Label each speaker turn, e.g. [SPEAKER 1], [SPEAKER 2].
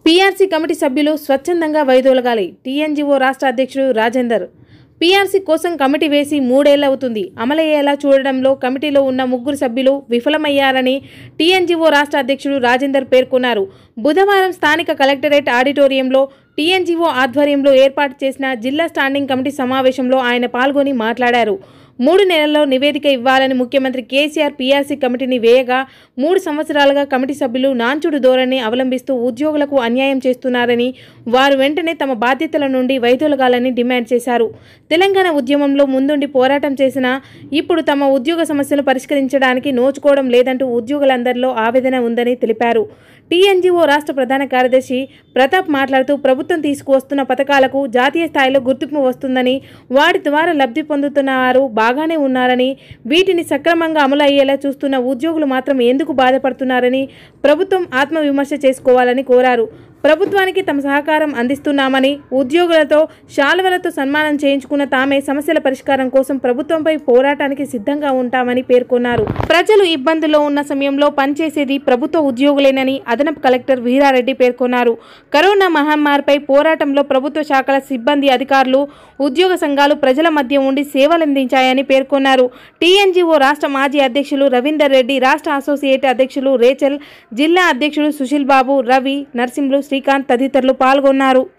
[SPEAKER 1] PRC committee సభ్యులు స్వచ్ఛందంగా వైదొలగాలి TNGO రాష్ట్ర అధ్యక్షుడు రాజేందర్ పీఆర్సీ కోసం కమిటీ వేసి మూడేళ్లవుతుంది అమలయ్యేలా చూడడంలో కమిటీలో ఉన్న ముగ్గురు సభ్యులు విఫలమయ్యారని టీఎన్జీఓ రాష్ట్ర అధ్యక్షుడు రాజేందర్ పేర్కొన్నారు బుధవారం స్థానిక కలెక్టరేట్ ఆడిటోరియంలో టీఎన్జీఓ ఆధ్వర్యంలో ఏర్పాటు చేసిన జిల్లా స్టాండింగ్ కమిటీ సమావేశంలో ఆయన పాల్గొని మాట్లాడారు మూడు నెలల్లో నివేదిక ఇవ్వాలని ముఖ్యమంత్రి కేసీఆర్ పీఆర్సీ కమిటీని వేయగా మూడు సంవత్సరాలుగా కమిటీ సభ్యులు నాంచుడు ధోరణి అవలంబిస్తూ ఉద్యోగులకు అన్యాయం చేస్తున్నారని వారు వెంటనే తమ బాధ్యతల నుండి వైదొలగాలని డిమాండ్ చేశారు తెలంగాణ ఉద్యమంలో ముందుండి పోరాటం చేసినా ఇప్పుడు తమ ఉద్యోగ సమస్యలు పరిష్కరించడానికి నోచుకోవడం లేదంటూ ఉద్యోగులందరిలో ఆవేదన ఉందని తెలిపారు టీఎన్జీఓ రాష్ట్ర ప్రధాన కార్యదర్శి ప్రతాప్ మాట్లాడుతూ ప్రభుత్వం తీసుకువస్తున్న పథకాలకు జాతీయ స్థాయిలో గుర్తింపు వస్తుందని వాటి ద్వారా లబ్ధి పొందుతున్న వారు బాగానే ఉన్నారని వీటిని సక్రమంగా అమలు అయ్యేలా చూస్తున్న ఉద్యోగులు మాత్రం ఎందుకు బాధపడుతున్నారని ప్రభుత్వం ఆత్మవిమర్శ చేసుకోవాలని కోరారు ప్రభుత్వానికి తమ సహకారం అందిస్తున్నామని ఉద్యోగులతో శాలువలతో సన్మానం చేయించుకున్న తామే సమస్యల పరిష్కారం కోసం ప్రభుత్వంపై పోరాటానికి సిద్ధంగా ఉంటామని పేర్కొన్నారు ప్రజలు ఇబ్బందుల్లో ఉన్న సమయంలో పనిచేసేది ప్రభుత్వ ఉద్యోగులేనని అదనపు కలెక్టర్ వీరారెడ్డి పేర్కొన్నారు కరోనా మహమ్మారిపై పోరాటంలో ప్రభుత్వ శాఖల సిబ్బంది అధికారులు ఉద్యోగ సంఘాలు ప్రజల మధ్య ఉండి సేవలందించాయని పేర్కొన్నారు టీఎన్జీఓ రాష్ట్ర మాజీ అధ్యక్షులు రవీందర్ రెడ్డి రాష్ట్ర అసోసియేట్ అధ్యక్షులు రేచల్ జిల్లా అధ్యక్షులు సుశీల్ బాబు రవి నర్సింహులు శ్రీకాంత్ తదితరులు పాల్గొన్నారు